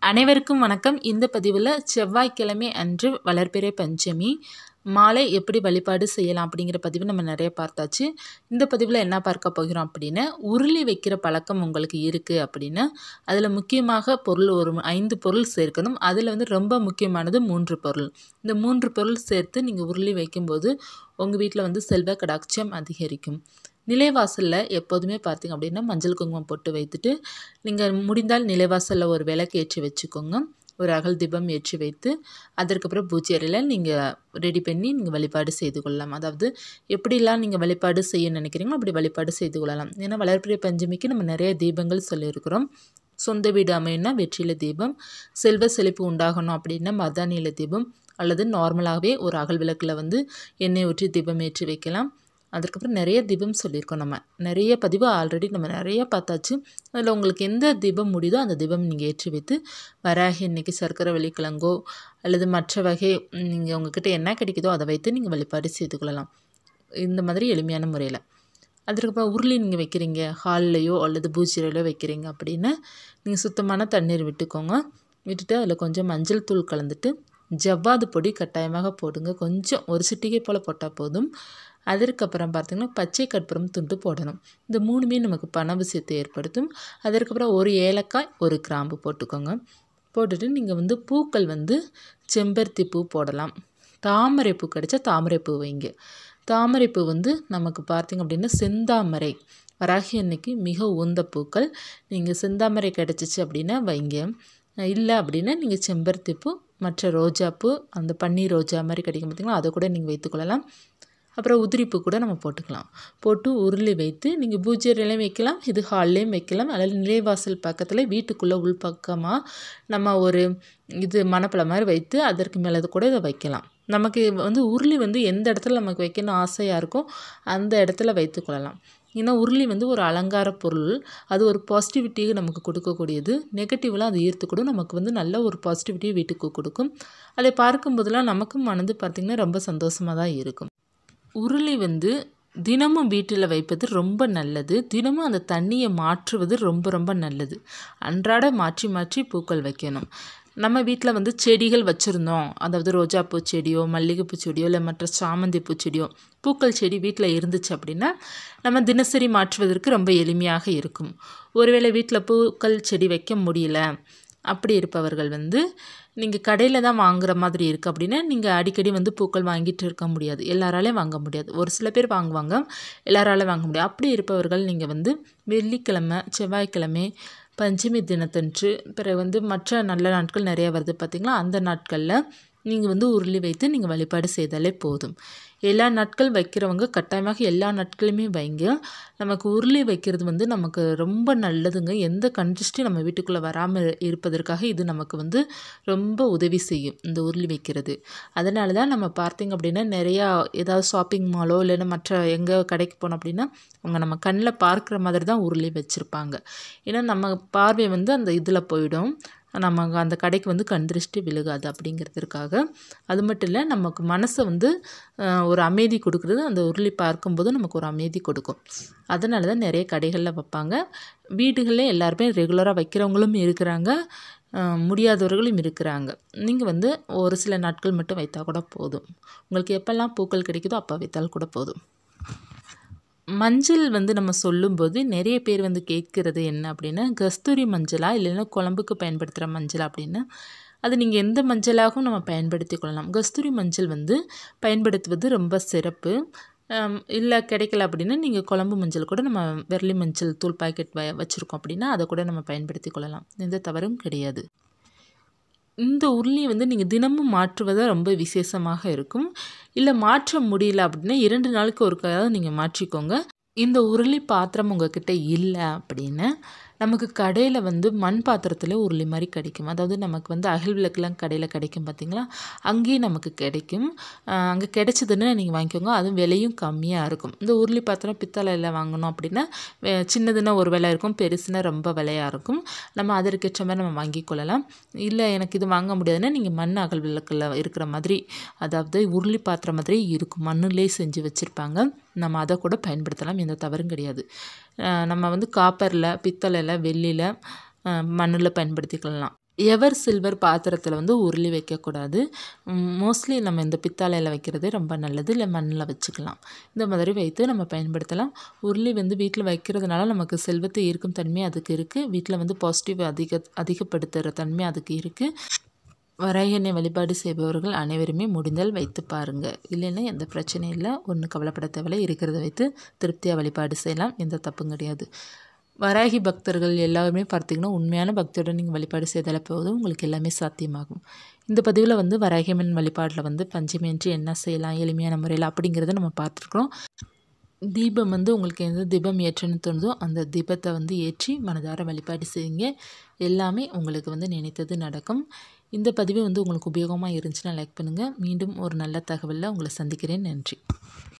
அனைவருக்கும் வணக்கம் இந்த பதிவில் செவ்வாய்க்கிழமை அன்று வளர்பிறை பஞ்சமி மாலை எப்படி வழிபாடு செய்யலாம் அப்படிங்கிற பதிவு நம்ம நிறைய பார்த்தாச்சு இந்த பதிவில் என்ன பார்க்க போகிறோம் அப்படின்னா உருளி வைக்கிற பழக்கம் உங்களுக்கு இருக்குது அப்படின்னா அதில் முக்கியமாக பொருள் ஒரு ஐந்து பொருள் சேர்க்கணும் அதில் வந்து ரொம்ப முக்கியமானது மூன்று பொருள் இந்த மூன்று பொருள் சேர்த்து நீங்கள் உருளி வைக்கும்போது உங்கள் வீட்டில் வந்து செல்வ கடாட்சியம் அதிகரிக்கும் நிலைவாசலில் எப்போதுமே பார்த்தீங்க அப்படின்னா மஞ்சள் குங்குமம் போட்டு வைத்துட்டு நீங்கள் முடிந்தால் நிலைவாசலில் ஒரு விளக்கு ஏற்றி வச்சுக்கோங்க ஒரு அகல் தீபம் ஏற்றி வைத்து அதற்கப்புறம் பூஜை அறையில் நீங்கள் ரெடி பண்ணி நீங்கள் வழிபாடு செய்து கொள்ளலாம் அதாவது எப்படிலாம் நீங்கள் வழிபாடு செய்ய நினைக்கிறீங்களோ அப்படி வழிபாடு செய்து கொள்ளலாம் ஏன்னா வளர்ப்பிறை பஞ்சமிக்கு நம்ம நிறைய தீபங்கள் சொல்லியிருக்கிறோம் சொந்த வீடு அமையணும்னா வெற்றில தீபம் செல்வ செழிப்பு உண்டாகணும் அப்படின்னா மதானியில தீபம் அல்லது நார்மலாகவே ஒரு அகல் விளக்கில் வந்து எண்ணெய் ஊற்றி தீபம் ஏற்றி வைக்கலாம் அதுக்கப்புறம் நிறைய தீபம் சொல்லியிருக்கோம் நம்ம நிறைய பதிவு ஆல்ரெடி நம்ம நிறைய பார்த்தாச்சு அதில் உங்களுக்கு எந்த தீபம் முடியுதோ அந்த தீபம் நீங்கள் ஏற்றி வைத்து வராகி இன்னைக்கு சர்க்கரை வெள்ளிக்கிழங்கோ அல்லது மற்ற வகை நீங்கள் உங்ககிட்ட என்ன கிடைக்குதோ அதை வைத்து நீங்கள் வழிபாடு செய்து கொள்ளலாம் இந்த மாதிரி எளிமையான முறையில் அதுக்கப்புறம் உருளி நீங்கள் வைக்கிறீங்க ஹால்லையோ அல்லது பூஜையிலையோ வைக்கிறீங்க அப்படின்னா நீங்கள் சுத்தமான தண்ணீர் விட்டுக்கோங்க விட்டுட்டு அதில் கொஞ்சம் மஞ்சள் தூள் கலந்துட்டு ஜவ்வாது பொடி கட்டாயமாக போடுங்க கொஞ்சம் ஒரு சிட்டிகை போல் போட்டால் போதும் அதற்கப்புறம் பார்த்திங்கன்னா பச்சை கற்பூரம் துண்டு போடணும் இந்த மூணுமே நமக்கு பண விஷயத்தை ஏற்படுத்தும் அதற்கப்புறம் ஒரு ஏலக்காய் ஒரு கிராம்பு போட்டுக்கோங்க போட்டுட்டு நீங்கள் வந்து பூக்கள் வந்து செம்பருத்தி பூ போடலாம் தாமரை பூ கிடைச்சா தாமரை பூ வைங்க தாமரை பூ வந்து நமக்கு பார்த்திங்க அப்படின்னா செந்தாமரை வராகி அன்னைக்கு மிக உந்த பூக்கள் நீங்கள் செந்தாமரை கிடச்சிச்சு அப்படின்னா வைங்க இல்லை அப்படின்னா நீங்கள் செம்பருத்தி பூ மற்ற ரோஜாப்பூ அந்த பன்னீர் ரோஜா மாதிரி கிடைக்கும் பார்த்திங்களா அதை கூட நீங்கள் வைத்துக்கொள்ளலாம் அப்புறம் உதிரிப்பூ கூட நம்ம போட்டுக்கலாம் போட்டு உருளி வைத்து நீங்கள் பூஜை அறையிலையும் வைக்கலாம் இது ஹால்லேயும் வைக்கலாம் அல்லது நிலைவாசல் பக்கத்தில் வீட்டுக்குள்ளே உள்பக்கமாக நம்ம ஒரு இது மணப்பழம் மாதிரி வைத்து அதற்கு மேலே கூட இதை வைக்கலாம் நமக்கு வந்து உருளி வந்து எந்த இடத்துல நமக்கு வைக்கணும் ஆசையாக இருக்கோ அந்த இடத்துல வைத்துக்கொள்ளலாம் ஏன்னா உருளி வந்து ஒரு அலங்கார பொருள் அது ஒரு பாசிட்டிவிட்டியை நமக்கு கொடுக்கக்கூடியது நெகட்டிவ்லாம் அது ஈர்த்துக்கூடும் நமக்கு வந்து நல்ல ஒரு பாசிட்டிவிட்டியை வீட்டுக்கு கொடுக்கும் அதை பார்க்கும்போதெல்லாம் நமக்கும் மனது பார்த்திங்கன்னா ரொம்ப சந்தோஷமாக தான் இருக்கும் உருளி வந்து தினமும் வீட்டில் வைப்பது ரொம்ப நல்லது தினமும் அந்த தண்ணியை மாற்றுவது ரொம்ப ரொம்ப நல்லது அன்றாட மாற்றி மாற்றி பூக்கள் வைக்கணும் நம்ம வீட்டில் வந்து செடிகள் வச்சுருந்தோம் அதாவது ரோஜாப்பூ செடியோ மல்லிகைப்பூ செடியோ இல்லை மற்ற சாமந்தி பூச்செடியோ பூக்கள் செடி வீட்டில் இருந்துச்சு அப்படின்னா நம்ம தினசரி மாற்றுவதற்கு ரொம்ப எளிமையாக இருக்கும் ஒருவேளை வீட்டில் பூக்கள் செடி வைக்க முடியல அப்படி இருப்பவர்கள் வந்து நீங்கள் கடையில் தான் வாங்குற மாதிரி இருக்குது அப்படின்னா நீங்கள் அடிக்கடி வந்து பூக்கள் வாங்கிட்டு இருக்க முடியாது எல்லாராலையும் வாங்க முடியாது ஒரு சில பேர் வாங்குவாங்க எல்லாராலையும் வாங்க முடியாது அப்படி இருப்பவர்கள் நீங்கள் வந்து வெள்ளிக்கிழமை செவ்வாய்க்கிழமை பஞ்சமி தினத்தன்று பிறகு வந்து மற்ற நல்ல நாட்கள் நிறைய வருது பார்த்திங்களா அந்த நாட்களில் நீங்கள் வந்து உருளி வைத்து நீங்கள் வழிபாடு செய்தாலே போதும் எல்லா நாட்கள் வைக்கிறவங்க கட்டாயமாக எல்லா நாட்களுமே வைங்க நமக்கு உருளி வைக்கிறது வந்து நமக்கு ரொம்ப நல்லதுங்க எந்த கண்டிஸ்ட்டும் நம்ம வீட்டுக்குள்ளே வராமல் இருப்பதற்காக இது நமக்கு வந்து ரொம்ப உதவி செய்யும் இந்த உருளி வைக்கிறது அதனால தான் நம்ம பார்த்திங்க அப்படின்னா நிறையா ஏதாவது ஷாப்பிங் மாலோ இல்லைன்னா மற்ற எங்கே கடைக்கு போனோம் அப்படின்னா அவங்க நம்ம கண்ணில் பார்க்குற மாதிரி தான் உருளி வச்சுருப்பாங்க ஏன்னா நம்ம பார்வை வந்து அந்த இதில் போயிடும் நம்ம அந்த கடைக்கு வந்து கண் திருஷ்டி விழுகாது அப்படிங்கிறதுக்காக அது மட்டும் இல்லை நமக்கு மனசை வந்து ஒரு அமைதி கொடுக்குறது அந்த உருளி பார்க்கும்போது நமக்கு ஒரு அமைதி கொடுக்கும் அதனால தான் நிறைய கடைகளில் வைப்பாங்க வீடுகளில் எல்லாருமே ரெகுலராக வைக்கிறவங்களும் இருக்கிறாங்க முடியாதவர்களும் இருக்கிறாங்க நீங்கள் வந்து ஒரு சில நாட்கள் மட்டும் வைத்தால் கூட போதும் உங்களுக்கு எப்போல்லாம் பூக்கள் கிடைக்குதோ அப்போ வைத்தால் கூட போதும் மஞ்சள் வந்து நம்ம சொல்லும்போது நிறைய பேர் வந்து கேட்குறது என்ன அப்படின்னா கஸ்தூரி மஞ்சளா இல்லைன்னா குழம்புக்கு பயன்படுத்துகிற மஞ்சளா அப்படின்னா அது நீங்கள் எந்த மஞ்சளாகவும் நம்ம பயன்படுத்தி கொள்ளலாம் கஸ்தூரி மஞ்சள் வந்து பயன்படுத்துவது ரொம்ப சிறப்பு இல்லை கிடைக்கல அப்படின்னா நீங்கள் குழம்பு மஞ்சள் கூட நம்ம வெரளி மஞ்சள் தூள் பாக்கெட் வ வச்சுருக்கோம் அப்படின்னா அதை கூட நம்ம பயன்படுத்தி கொள்ளலாம் எந்த தவறும் கிடையாது இந்த உருளியை வந்து நீங்கள் தினமும் மாற்றுவதாக ரொம்ப விசேஷமாக இருக்கும் இல்லை மாற்ற முடியல அப்படின்னா இரண்டு நாளுக்கு ஒருக்காவது நீங்கள் மாற்றிக்கோங்க இந்த உருளி பாத்திரம் உங்ககிட்ட இல்லை அப்படின்னு நமக்கு கடையில் வந்து மண் பாத்திரத்தில் உருளி மாதிரி கிடைக்கும் அதாவது நமக்கு வந்து அகல் விளக்குலாம் கடையில் கிடைக்கும் பார்த்திங்களா அங்கேயும் நமக்கு கிடைக்கும் அங்கே கிடைச்சதுன்னு நீங்கள் வாங்கிக்கோங்க அதுவும் விலையும் கம்மியாக இருக்கும் இந்த உருளி பாத்திரம் பித்தளையில் வாங்கணும் அப்படின்னா சின்னதுன்னா ஒரு விலை இருக்கும் பெருசுனா ரொம்ப விலையாக இருக்கும் நம்ம அதற்கேற்ற மாதிரி நம்ம வாங்கி கொள்ளலாம் இல்லை எனக்கு இது வாங்க முடியாதுன்னா நீங்கள் மண் அகல் விளக்கில் இருக்கிற மாதிரி அதாவது உருளி பாத்திரம் மாதிரி இருக்கும் மண்ணிலே செஞ்சு வச்சுருப்பாங்க நம்ம அதை கூட பயன்படுத்தலாம் எந்த தவறும் கிடையாது நம்ம வந்து காப்பரில் பித்தளையில் வெள்ளியில் மண்ணில் பயன்படுத்திக்கலாம் எவர் சில்வர் பாத்திரத்தில் வந்து உருளி வைக்கக்கூடாது மோஸ்ட்லி நம்ம இந்த பித்தாளையில் வைக்கிறதே ரொம்ப நல்லது இல்லை மண்ணில் வச்சுக்கலாம் இந்த மாதிரி வைத்து நம்ம பயன்படுத்தலாம் உருளி வந்து வீட்டில் வைக்கிறதுனால நமக்கு செல்வத்தை ஈர்க்கும் தன்மை அதுக்கு இருக்குது வீட்டில் வந்து பாசிட்டிவ் அதிக அதிகப்படுத்துகிற தன்மை அதுக்கு இருக்குது வராகனை வழிபாடு செய்பவர்கள் அனைவருமே முடிந்தால் வைத்து பாருங்கள் இல்லைன்னா எந்த பிரச்சனையும் இல்லை ஒன்றும் கவலைப்பட தேவையில்லை இருக்கிறத வைத்து திருப்தியாக வழிபாடு செய்யலாம் எந்த தப்பும் கிடையாது வராகி பக்தர்கள் எல்லாருமே பார்த்திங்கன்னா உண்மையான பக்தியுடன் நீங்கள் வழிபாடு செய்தாலே போதும் உங்களுக்கு எல்லாமே சாத்தியமாகும் இந்த பதிவில் வந்து வராகியம்மன் வழிபாட்டில் வந்து பஞ்சமியின்றி என்ன செய்யலாம் எளிமையான முறையில் அப்படிங்கிறத நம்ம பார்த்துருக்குறோம் தீபம் வந்து உங்களுக்கு எந்த தீபம் ஏற்றணும்னு தோணுதோ அந்த தீபத்தை வந்து ஏற்றி மனதார வழிபாடு செய்யுங்க எல்லாமே உங்களுக்கு வந்து நினைத்தது நடக்கும் இந்த பதிவு வந்து உங்களுக்கு உபயோகமாக இருந்துச்சுன்னா லைக் பண்ணுங்கள் மீண்டும் ஒரு நல்ல தகவலில் உங்களை சந்திக்கிறேன் நன்றி